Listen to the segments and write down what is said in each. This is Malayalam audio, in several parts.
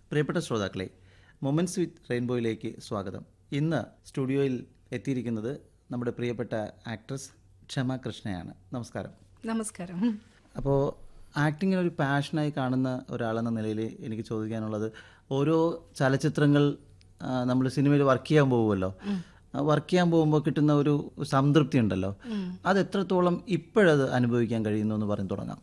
പ്രിയപ്പെട്ട ശ്രോതാക്കളെ മൊമെൻറ്റ്സ് വിത്ത് റെയിൻബോയിലേക്ക് സ്വാഗതം ഇന്ന് സ്റ്റുഡിയോയിൽ എത്തിയിരിക്കുന്നത് നമ്മുടെ പ്രിയപ്പെട്ട ആക്ട്രസ് ക്ഷമ കൃഷ്ണയാണ് നമസ്കാരം നമസ്കാരം അപ്പോൾ ആക്ടിങ്ങിന് ഒരു പാഷനായി കാണുന്ന ഒരാളെന്ന നിലയിൽ എനിക്ക് ചോദിക്കാനുള്ളത് ഓരോ ചലച്ചിത്രങ്ങൾ നമ്മൾ സിനിമയിൽ വർക്ക് ചെയ്യാൻ പോകുമല്ലോ വർക്ക് ചെയ്യാൻ പോകുമ്പോൾ കിട്ടുന്ന ഒരു സംതൃപ്തി ഉണ്ടല്ലോ അത് എത്രത്തോളം ഇപ്പോഴത് അനുഭവിക്കാൻ കഴിയുന്നു എന്ന് പറഞ്ഞു തുടങ്ങാം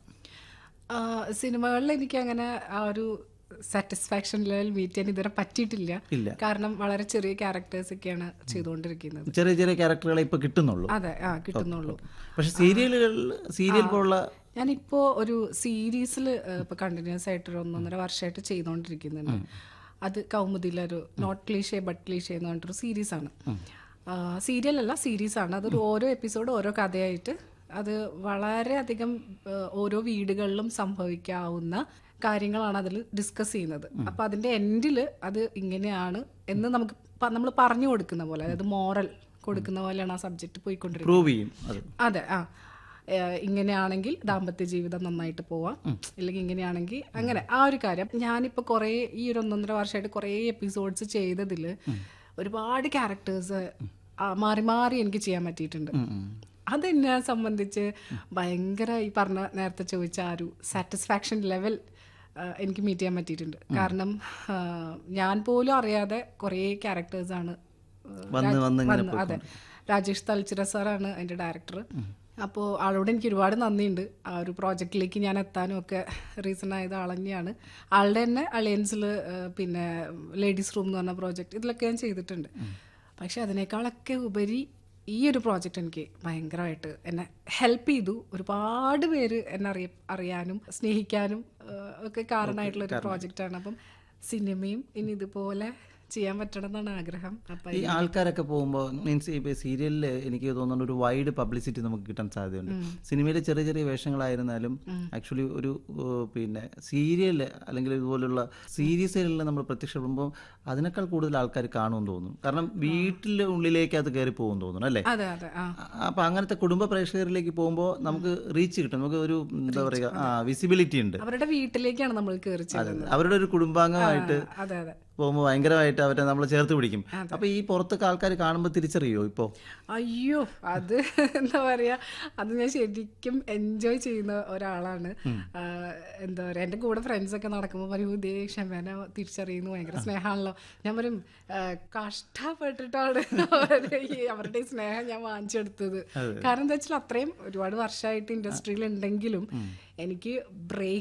ആ, സിനിമകളിൽ എനിക്ക് അങ്ങനെ ആ ഒരു സാറ്റിസ്ഫാക്ഷൻ ലെവൽ മീറ്റ് ചെയ്യാൻ ഇതുവരെ പറ്റിയിട്ടില്ല ഇല്ല. കാരണം വളരെ ചെറിയ ക്യാരക്ടേഴ്സ് ഒക്കെയാണ് ചെയ്തുകൊണ്ടിരിക്കുന്നത് ചെറിയ ചെറിയ ക്യാരക്ടറുകളെ ഇപ്പോൾ കിട്ടുന്നുള്ളൂ അതെ ആ കിട്ടുന്നുള്ളൂ പക്ഷെ സീരിയലുകൾ സീരിയൽ പോലുള്ള ഞാനിപ്പോ ഒരു സീരീസിൽ ഇപ്പൊ കണ്ടിന്യൂസ് ആയിട്ട് ഒരു ഒന്നൊന്നര വർഷമായിട്ട് ചെയ്തുകൊണ്ടിരിക്കുന്നുണ്ട് അത് കൗമുദിയിലൊരു നോട്ട് ക്ലീഷേ ബട്ട് ക്ലീഷേ എന്ന് പറഞ്ഞിട്ടൊരു സീരീസ് ആണ് സീരിയൽ അല്ല സീരീസ് ആണ് അതൊരു ഓരോ എപ്പിസോഡ് ഓരോ കഥയായിട്ട് അത് വളരെയധികം ആ, ഓരോ വീടുകളിലും സംഭവിക്കാവുന്ന കാര്യങ്ങളാണ് അതിൽ ഡിസ്കസ് ചെയ്യുന്നത് അപ്പൊ അതിന്റെ എൻഡിൽ അത് ഇങ്ങനെയാണ് എന്ന് നമുക്ക് നമ്മൾ പറഞ്ഞു കൊടുക്കുന്ന പോലെ അതായത് മോറൽ കൊടുക്കുന്ന പോലെയാണ് ആ സബ്ജക്റ്റ് പോയിക്കൊണ്ടിരിക്കുന്നത് പ്രൂവ് ചെയ്യും അത് അതെ ആ ഏഹ് ഇങ്ങനെയാണെങ്കിൽ ദാമ്പത്യ ജീവിതം നന്നായിട്ട് പോവാം ഇല്ലെങ്കിൽ ഇങ്ങനെയാണെങ്കിൽ അങ്ങനെ ആ ഒരു കാര്യം ഞാനിപ്പോൾ കുറേ ഈ ഒരു ഒന്നൊന്നര വർഷമായിട്ട് കുറേ എപ്പിസോഡ്സ് ചെയ്തതിൽ ഒരുപാട് ക്യാരക്ടേഴ്സ് മാറി മാറി എനിക്ക് ചെയ്യാൻ പറ്റിയിട്ടുണ്ട് അതെന്നെ സംബന്ധിച്ച് ഭയങ്കര ഈ പറഞ്ഞ നേരത്തെ ചോദിച്ച ആ ഒരു സാറ്റിസ്ഫാക്ഷൻ ലെവൽ എനിക്ക് മീറ്റ് ചെയ്യാൻ പറ്റിയിട്ടുണ്ട് കാരണം ആ, ഞാൻ പോലും അറിയാതെ കുറേ ക്യാരക്ടേഴ്സാണ് വന്ന് വന്ന് ഇങ്ങനെ വന്നു അതെ രാജേഷ് തൽച്ചിറ സാറാണ് അതിന്റെ ഡയറക്ടർ അപ്പോൾ ആളോട് എനിക്ക് ഒരുപാട് നന്ദിയുണ്ട് ആ ഒരു പ്രോജക്റ്റിലേക്ക് ഞാൻ എത്താനും ഒക്കെ റീസൺ ആയത് ആൾ തന്നെയാണ് ആളുടെ തന്നെ അലയൻസിൽ പിന്നെ ലേഡീസ് റൂം എന്ന് പറഞ്ഞ പ്രോജക്റ്റ് ഇതിലൊക്കെ ഞാൻ ചെയ്തിട്ടുണ്ട് പക്ഷെ അതിനേക്കാളൊക്കെ ഉപരി ഈ ഒരു പ്രോജക്റ്റ് എനിക്ക് ഭയങ്കരമായിട്ട് എന്നെ ഹെൽപ്പ് ചെയ്തു ഒരുപാട് പേര് എന്നെ അറിയ അറിയാനും സ്നേഹിക്കാനും ആ, ഒക്കെ കാരണമായിട്ടുള്ള ഒരു പ്രോജക്റ്റാണ് അപ്പം സിനിമയും ഇനി ഇതുപോലെ ചെയ്യാൻ പറ്റണം എന്നാണ് ആഗ്രഹം അപ്പം ഈ ആൾക്കാരൊക്കെ പോകുമ്പോൾ മീൻസ് ഇപ്പോൾ സീരിയലിൽ എനിക്ക് തോന്നുന്നു ഒരു വൈഡ് പബ്ലിസിറ്റി നമുക്ക് കിട്ടാൻ സാധ്യതയുണ്ട് സിനിമയിലെ ചെറിയ ചെറിയ വേഷങ്ങളായിരുന്നാലും ആക്ച്വലി ഒരു ഏഹ്, പിന്നെ സീരിയൽ അല്ലെങ്കിൽ ഇതുപോലുള്ള സീരീസുകളിൽ നമ്മൾ പ്രത്യക്ഷപ്പെടുമ്പോൾ അതിനേക്കാൾ കൂടുതൽ ആൾക്കാർ കാണുമെന്ന് തോന്നുന്നു കാരണം വീട്ടിലെ ഉള്ളിലേക്ക് അത് കയറി പോകുമെന്ന് തോന്നുന്നു അല്ലേ അതെ അതെ ആ അപ്പൊ അങ്ങനത്തെ കുടുംബ പ്രേക്ഷകരിലേക്ക് പോകുമ്പോൾ നമുക്ക് റീച്ച് കിട്ടും നമുക്ക് ഒരു എന്താ പറയുക ആ വിസിബിലിറ്റി ഉണ്ട് അവരുടെ വീട്ടിലേക്കാണ് നമ്മൾ കയറി ചെല്ലുന്നത് അവരുടെ ഒരു കുടുംബാംഗമായിട്ട് അതെ അതെ പോകുമ്പോൾ ഭയങ്കരമായിട്ട് അവരെ നമ്മൾ ചേർത്ത് പിടിക്കും അപ്പൊ ഈ പുറത്തൊക്കെ ആൾക്കാർ കാണുമ്പോൾ തിരിച്ചറിയോ ഇപ്പോ അയ്യോ അത് എന്താ പറയാ അത് ഞാൻ ശരിക്കും എൻജോയ് ചെയ്യുന്ന ഒരാളാണ് ആ, എന്താ പറയാ എൻ്റെ കൂടെ ഫ്രണ്ട്സ് ഒക്കെ നടക്കുമ്പോൾ പറയും ഇതേ ക്ഷമേനെ തിരിച്ചറിയുന്നു ഭയങ്കര സ്നേഹമാണല്ലോ ഞാൻ പറയും ആ, കഷ്ടപ്പെട്ടിട്ടാണ് അവരുടെ ഈ അവരുടെ ഈ സ്നേഹം ഞാൻ വാങ്ങിച്ചെടുത്തത് കാരണം എന്താ വെച്ചാൽ അത്രയും ഒരുപാട് വർഷമായിട്ട് ഇൻഡസ്ട്രിയിൽ ഉണ്ടെങ്കിലും എനിക്ക് ബ്രേക്ക്